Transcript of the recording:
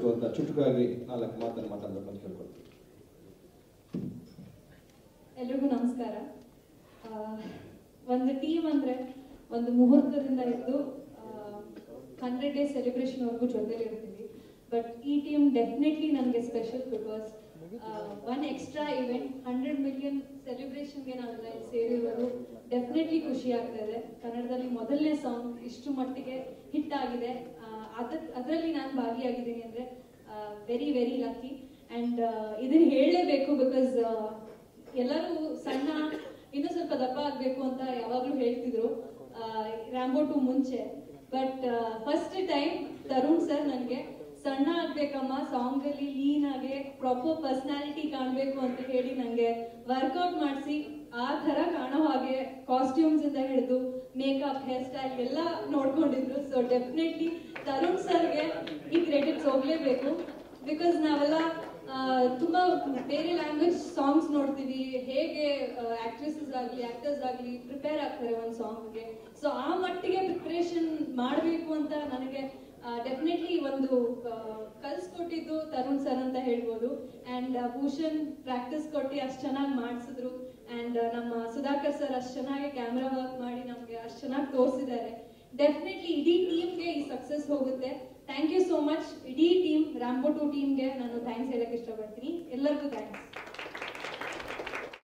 ಮಾಡಬೇಕು ಅಂತ ಚುಟುಕಾಗಿ ನಾಲ್ಕು ಮಾತನ್ನು ಮಾತಾಡಬೇಕು ಅಂತ ಕೇಳ್ಕೊಳ್ತೀನಿ ಎಲ್ರಿಗೂ ನಮಸ್ಕಾರ ಆ, ಒಂದು ಟೀಮ್ ಅಂದ್ರೆ ಒಂದು ಮುಹೂರ್ತದಿಂದ ಹಿಡಿದು ಹಂಡ್ರೆಡ್ ಡೇಸ್ ಸೆಲೆಬ್ರೇಷನ್ವರೆಗೂ ಜೊತೆಲಿ ಇರ್ತೀವಿ ಬಟ್ ಈ ಟೀಮ್ ಡೆಫಿನೆಟ್ಲಿ ನನಗೆ special because one extra event hundred million ಸೆಲೆಬ್ರೇಷನ್ಗೆ ನಾವೆಲ್ಲ ಇಲ್ಲಿ ಸೇರಿರೋದು ಡೆಫಿನೆಟ್ಲಿ ಖುಷಿ ಆಗ್ತದೆ ಕನ್ನಡದಲ್ಲಿ ಮೊದಲನೇ ಸಾಂಗ್ ಇಷ್ಟು ಮಟ್ಟಿಗೆ ಹಿಟ್ ಆಗಿದೆ ಅದ ಅದರಲ್ಲಿ ನಾನು ಭಾಗಿಯಾಗಿದ್ದೀನಿ ಅಂದರೆ ವೆರಿ ವೆರಿ ಲಕ್ಕಿ ಆ್ಯಂಡ್ ಇದನ್ನ ಹೇಳಲೇಬೇಕು ಬಿಕಾಸ್ ಎಲ್ಲರೂ ಸಣ್ಣ ಇನ್ನೂ ಸ್ವಲ್ಪ ದಪ್ಪ ಆಗ್ಬೇಕು ಅಂತ ಯಾವಾಗ್ಲೂ ಹೇಳ್ತಿದ್ರು ರ್ಯಾಂಬೋ ಟು ಮುಂಚೆ but first time Tarun sir ನನಗೆ ಸಣ್ಣ ಆಗ್ಬೇಕಮ್ಮ ಸಾಂಗ್ ಅಲ್ಲಿ ಲೀನ್ ಆಗಿ ಪ್ರಾಪರ್ ಪರ್ಸನಾಲಿಟಿ ಕಾಣ್ಬೇಕು ಅಂತ ಹೇಳಿ ನಂಗೆ ವರ್ಕೌಟ್ ಮಾಡಿಸಿ ಆ ತರ ಕಾಣೋ ಹಾಗೆ ಕಾಸ್ಟ್ಯೂಮ್ಸ್ ಇಂದ ಹಿಡಿದು ಮೇಕಪ್ ಹೇರ್ ಸ್ಟೈಲ್ ಎಲ್ಲ ನೋಡ್ಕೊಂಡಿದ್ರು ಸೊ ಡೆಫಿನೆಟ್ಲಿ ತರುಣ್ ಸರ್ಗೆ ಈ ಕ್ರೆಡಿಟ್ಸ್ ಹೋಗ್ಲೇಬೇಕು ಬಿಕಾಸ್ ನಾವೆಲ್ಲ ಆ, ತುಂಬಾ ಬೇರೆ ಲ್ಯಾಂಗ್ವೇಜ್ ಸಾಂಗ್ಸ್ ನೋಡ್ತೀವಿ ಹೇಗೆ ಆಕ್ಟ್ರೆಸಸ್ ಆಗಲಿ ಆಕ್ಟರ್ಸ್ ಆಗಲಿ ಪ್ರಿಪೇರ್ ಆಗ್ತಾರೆ ಒಂದು ಸಾಂಗ್ಗೆ ಸೊ ಆ ಮಟ್ಟಿಗೆ ಪ್ರಿಪ್ರೇಷನ್ ಮಾಡಬೇಕು ಅಂತ ನನಗೆ ಡೆಫಿನೆಟ್ಲಿ ಒಂದು ಆ, ಕಲ್ಸ್ಕೊಟ್ಟಿದ್ದು ತರುಣ್ ಸರ್ ಅಂತ ಹೇಳ್ಬೋದು ಅಂಡ್ ಭೂಷಣ್ ಪ್ರಾಕ್ಟೀಸ್ ಕೊಟ್ಟು ಅಷ್ಟು ಚೆನ್ನಾಗಿ ಮಾಡಿಸಿದ್ರು ಅಂಡ್ ನಮ್ಮ ಸುಧಾಕರ್ ಸರ್ ಅಷ್ಟು ಚೆನ್ನಾಗಿ ಕ್ಯಾಮ್ರಾ ವರ್ಕ್ ಮಾಡಿ ನಮಗೆ ಅಷ್ಟು ಚೆನ್ನಾಗಿ ತೋರಿಸಿದ್ದಾರೆ ಡೆಫಿನೆಟ್ಲಿ ಇಡೀ ಟೀಮ್ಗೆ ಈ ಸಕ್ಸಸ್ ಹೋಗುತ್ತೆ ಥ್ಯಾಂಕ್ ಯು ಸೋ ಮಚ್ ಇಡೀ ಟೀಮ್ ರ್ಯಾಂಬೋ ಟು ಟೀಮ್ಗೆ ನಾನು ಥ್ಯಾಂಕ್ಸ್ ಹೇಳಕ್ ಇಷ್ಟಪಡ್ತೀನಿ ಎಲ್ಲರಿಗೂ ಥ್ಯಾಂಕ್ಸ್